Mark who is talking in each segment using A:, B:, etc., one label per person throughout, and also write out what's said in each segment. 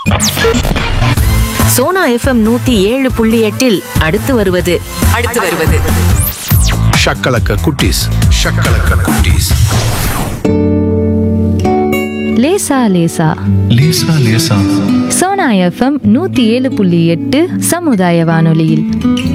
A: Sona FM நூத்தி ஏழு புள்ளி எட்டில் அடுத்து வருவது
B: அடுத்து வருவது
C: ஷக்கலக்க குட்டீஸ் ஷக்கலக்க குட்டீஸ்
D: லேசா லேசா
C: லேசா லேசா
D: சோனா எஃப்எம் நூத்தி ஏழு புள்ளி எட்டு சமுதாய வானொலியில்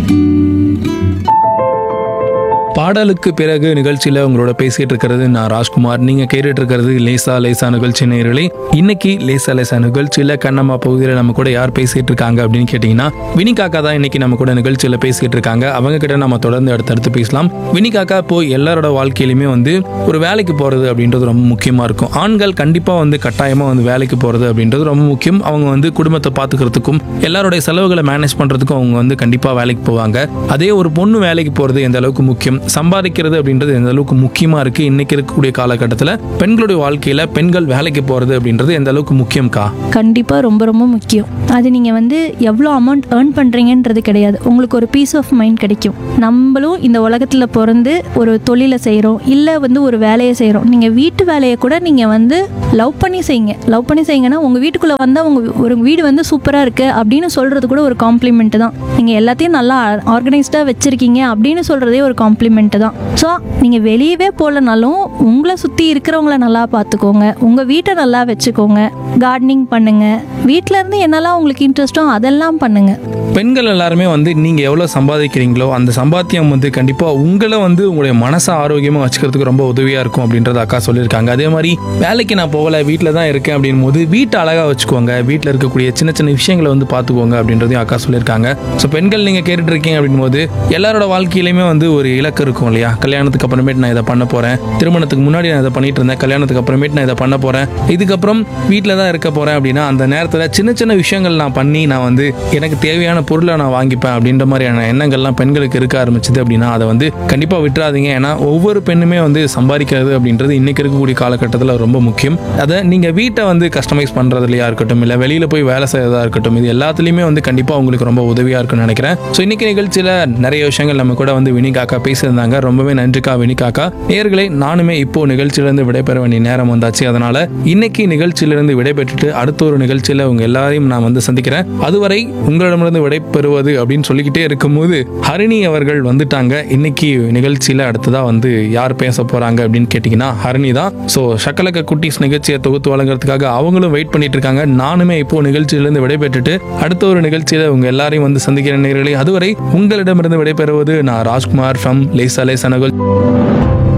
E: பாடலுக்கு பிறகு நிகழ்ச்சியில் உங்களோட பேசிட்டு இருக்கிறது நான் ராஜ்குமார் நீங்க கேட்டுட்டு இருக்கிறது லேசா லேசா நிகழ்ச்சி நேயர்களே இன்னைக்கு லேசா லேசா நிகழ்ச்சியில கண்ணம்மா பகுதியில் நம்ம கூட யார் பேசிட்டு இருக்காங்க அப்படின்னு கேட்டீங்கன்னா வினி காக்கா தான் இன்னைக்கு நம்ம கூட நிகழ்ச்சியில பேசிட்டு இருக்காங்க அவங்க கிட்ட நம்ம தொடர்ந்து அடுத்தடுத்து பேசலாம் வினி காக்கா இப்போ எல்லாரோட வாழ்க்கையிலுமே வந்து ஒரு வேலைக்கு போறது அப்படின்றது ரொம்ப முக்கியமா இருக்கும் ஆண்கள் கண்டிப்பா வந்து கட்டாயமா வந்து வேலைக்கு போறது அப்படின்றது ரொம்ப முக்கியம் அவங்க வந்து குடும்பத்தை பாத்துக்கிறதுக்கும் எல்லாருடைய செலவுகளை மேனேஜ் பண்றதுக்கும் அவங்க வந்து கண்டிப்பா வேலைக்கு போவாங்க அதே ஒரு பொண்ணு வேலைக்கு போறது எந்த அளவுக்கு முக்கியம் சம்பாதிக்கிறது அப்படின்றது எந்த அளவுக்கு முக்கியமா இருக்கு இன்னைக்கு இருக்கக்கூடிய காலகட்டத்தில் பெண்களுடைய வாழ்க்கையில பெண்கள் வேலைக்கு போறது அப்படின்றது எந்த அளவுக்கு முக்கியம்க்கா
F: கண்டிப்பாக ரொம்ப ரொம்ப முக்கியம் அது நீங்கள் வந்து எவ்வளோ அமௌண்ட் ஏர்ன் பண்ணுறீங்கன்றது கிடையாது உங்களுக்கு ஒரு பீஸ் ஆஃப் மைண்ட் கிடைக்கும் நம்மளும் இந்த உலகத்தில் பிறந்து ஒரு தொழிலை செய்கிறோம் இல்லை வந்து ஒரு வேலையை செய்கிறோம் நீங்கள் வீட்டு வேலையை கூட நீங்கள் வந்து லவ் பண்ணி செய்யுங்க லவ் பண்ணி செய்யுங்கன்னா உங்கள் வீட்டுக்குள்ளே வந்தால் உங்கள் ஒரு வீடு வந்து சூப்பராக இருக்குது அப்படின்னு சொல்கிறது கூட ஒரு காம்ப்ளிமெண்ட் தான் நீங்கள் எல்லாத்தையும் நல்லா ஆர்கனைஸ்டாக வச்சுருக்கீங்க அப்படின்னு சொல்கிறதே ஒரு காம்ப்ளிமெண்ட் தான் ஸோ நீங்கள் வெளியவே போகலனாலும் உங்களை சுற்றி இருக்கிறவங்கள நல்லா பார்த்துக்கோங்க உங்கள் வீட்டை நல்லா வச்சுக்கோங்க கார்டனிங் பண்ணுங்க வீட்டில இருந்து என்னெல்லாம் உங்களுக்கு இன்ட்ரெஸ்ட்டோ அதெல்லாம் பண்ணுங்க
E: பெண்கள் எல்லாருமே வந்து நீங்க எவ்வளவு சம்பாதிக்கிறீங்களோ அந்த சம்பாத்தியம் வந்து கண்டிப்பா உங்களை வந்து உங்களுடைய மனசை ஆரோக்கியமா வச்சுக்கிறதுக்கு ரொம்ப உதவியா இருக்கும் அப்படின்றத அக்கா சொல்லியிருக்காங்க அதே மாதிரி வேலைக்கு நான் போகல வீட்டில் தான் இருக்கேன் அப்படின் போது வீட்டை அழகா வச்சுக்கோங்க வீட்டில் இருக்கக்கூடிய சின்ன சின்ன விஷயங்களை வந்து பார்த்துக்கோங்க அப்படின்றதையும் அக்கா சொல்லியிருக்காங்க ஸோ பெண்கள் நீங்க கேட்டுட்டு இருக்கீங்க அப்படின் போது எல்லாரோட வாழ்க்கையிலுமே வந்து ஒரு இலக்கு இருக்கும் இல்லையா கல்யாணத்துக்கு அப்புறமேட்டு நான் இதை பண்ண போறேன் திருமணத்துக்கு முன்னாடி நான் இதை பண்ணிட்டு இருந்தேன் கல்யாணத்துக்கு அப்புறமேட்டு நான் இதை பண்ண போறேன் இதுக்கப்புறம் வீட்டில் தான் இருக்க போறேன் அப்படின்னா அந்த நேரத்தில் சின்ன சின்ன விஷயங்கள் நான் பண்ணி நான் வந்து எனக்கு தேவையான பொருளை நான் வாங்கிப்பேன் அப்படின்ற மாதிரியான எண்ணங்கள்லாம் பெண்களுக்கு இருக்க ஆரம்பிச்சது அப்படின்னா அதை வந்து கண்டிப்பாக விட்டுறாதீங்க ஏன்னா ஒவ்வொரு பெண்ணுமே வந்து சம்பாதிக்கிறது அப்படின்றது இன்னைக்கு இருக்கக்கூடிய காலகட்டத்தில் ரொம்ப முக்கியம் அதை நீங்கள் வீட்டை வந்து கஸ்டமைஸ் பண்ணுறதுலையா இருக்கட்டும் இல்லை வெளியில் போய் வேலை செய்யறதா இருக்கட்டும் இது எல்லாத்துலேயுமே வந்து கண்டிப்பாக உங்களுக்கு ரொம்ப உதவியாக இருக்கும்னு நினைக்கிறேன் ஸோ இன்னைக்கு நிகழ்ச்சியில் நிறைய விஷயங்கள் நம்ம கூட வந்து வினி காக்கா பேசியிருந்தாங்க ரொம்பவே நன்றிக்கா வினி காக்கா நேயர்களே நானுமே இப்போ நிகழ்ச்சியிலிருந்து விடைபெற வேண்டிய நேரம் வந்தாச்சு அதனால இன்னைக்கு நிகழ்ச்சியிலிருந்து விடைபெற்றுட்டு அடுத்த ஒரு நிகழ்ச்சியில் உங்க எல்லாரையும் நான் வந்து சந்திக்கிறேன் அதுவரை உங்களிடமிருந்து விடைபெறுவது அப்படின்னு சொல்லிக்கிட்டே இருக்கும்போது ஹரிணி அவர்கள் வந்துட்டாங்க இன்னைக்கு நிகழ்ச்சியில அடுத்ததா வந்து யார் பேச போறாங்க அப்படின்னு கேட்டிங்கன்னா ஹரிணி தான் ஸோ சக்கலக்க குட்டீஸ் நிகழ்ச்சியை தொகுத்து வழங்குறதுக்காக அவங்களும் வெயிட் பண்ணிட்டு இருக்காங்க நானுமே இப்போ நிகழ்ச்சியிலிருந்து விடைபெற்றுட்டு அடுத்த ஒரு நிகழ்ச்சியில உங்க எல்லாரையும் வந்து சந்திக்கிற நேர்களே அதுவரை உங்களிடமிருந்து விடைபெறுவது நான் ராஜ்குமார் ஃப்ரம் லேசா லேசா நிகழ்ச்சி